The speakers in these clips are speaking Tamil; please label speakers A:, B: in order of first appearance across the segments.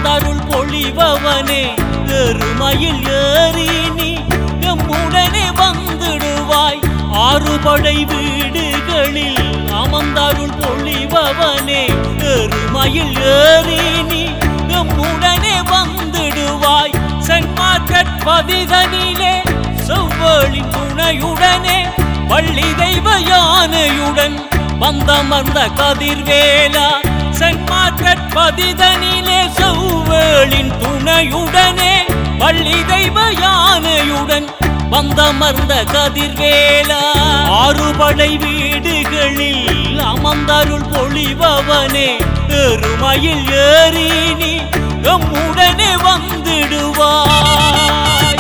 A: அமர்ந்தருள் பொழிபவனே எருமையில் ஏறி நீ எம்முடனே வந்துடுவாய் ஆறுபடை வீடுகளில் அமர்ந்தருள் பொழிபவனே எருமையில் ஏறி நீ எம்முடனே வந்துடுவாய் சென்மார்க்கட் பதிதனிலே செவ்வழின் துணையுடனே வள்ளி தெய்வ யானையுடன் வந்தமர்ந்த கதிர்வேலா சென்மார்க்கட் பதிதனிலே செவ்வேளின் துணையுடனே வள்ளி தெய்வ யானையுடன் வந்தமர்ந்த கதிர்வேலா ஆறுபடை வீடுகளில் அமர்ந்தருள் பொழிபவனே எருமையில் ஏறி நீ எம்முடனே வந்துடுவாய்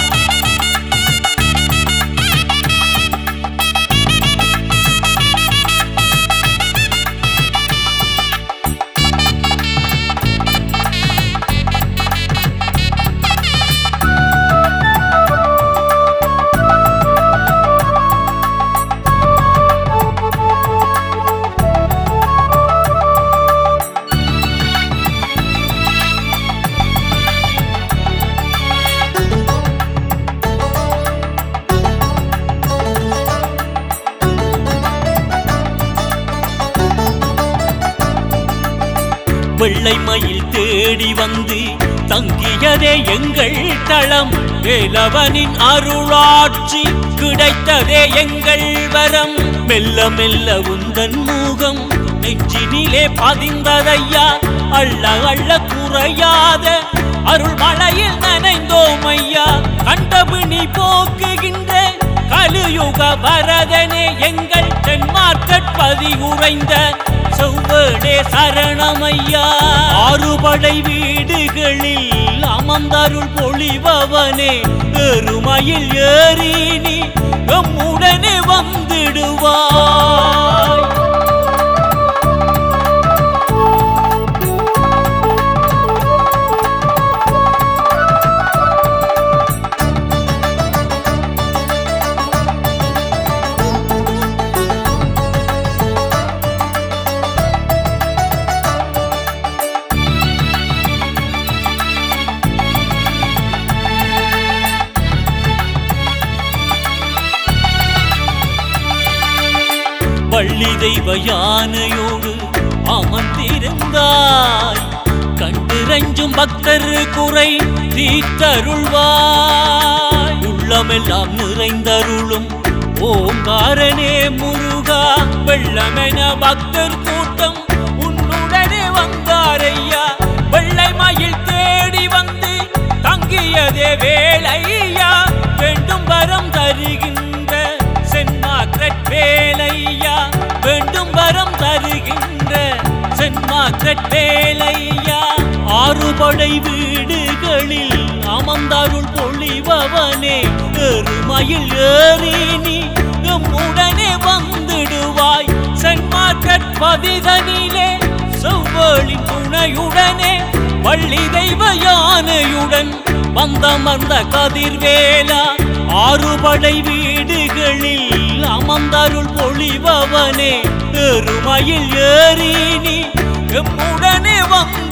A: வெள்ளை மயில் தேடி வந்து தங்கியதே எங்கள் தளம் வேலவனின் அருளாட்சி கிடைத்ததே எங்கள் வரம் மெல்ல மெல்ல உந்தன் முகம் நெஞ்சினிலே பதிந்ததையா அள்ள அள்ள குறையாத அருள் மழையில் நனைந்தோம் ஐயா கண்டபிணி போக்குகின்ற கலியுக வரதனே எங்கள் தென்மார்க்கட் பதிகுறைந்த செவ்வடே சரணமையா ஆறுபடை வீடுகளில் அமர்ந்தருள் பொழிபவனே எருமையில் ஏறி நீ எம்முடனே வந்திடுவாய் வள்ளி தெய்வ யானையோடு அமர்ந்திருந்தாய் கண்டிரஞ்சும் பக்தர் குறை தீர்த்தருள்வாய் உள்ளமெல்லாம் நிறைந்தருளும் ஓங்காரனே முருகா வெள்ளமென பக்தர் கூட்டம் உன்னுடனே வந்தாரையா வெள்ளை மயில் தேடி வந்து தங்கியதே வேலையா வேண்டும் வரம் தருகின்ற சென்மாக்கட் வேலையா வேண்டும் வரம் தருகின்ற சென்மாக்கட் வேலையா ஆறுபடை வீடுகளில் அமர்ந்தருள் பொழிபவனே எருமையில் ஏறி நீ எம்முடனே வந்துடுவாய் சென்மார்க்கட் பதிதனிலே செவ்வழின் துணையுடனே வள்ளி தெய்வ யானையுடன் வந்தமர்ந்த கதிர்வேலா ஆறுபடை வீடுகளில் அமர்ந்தருள் பொழிபவனே எருமையில் ஏறி நீ எம்முடனே வந்து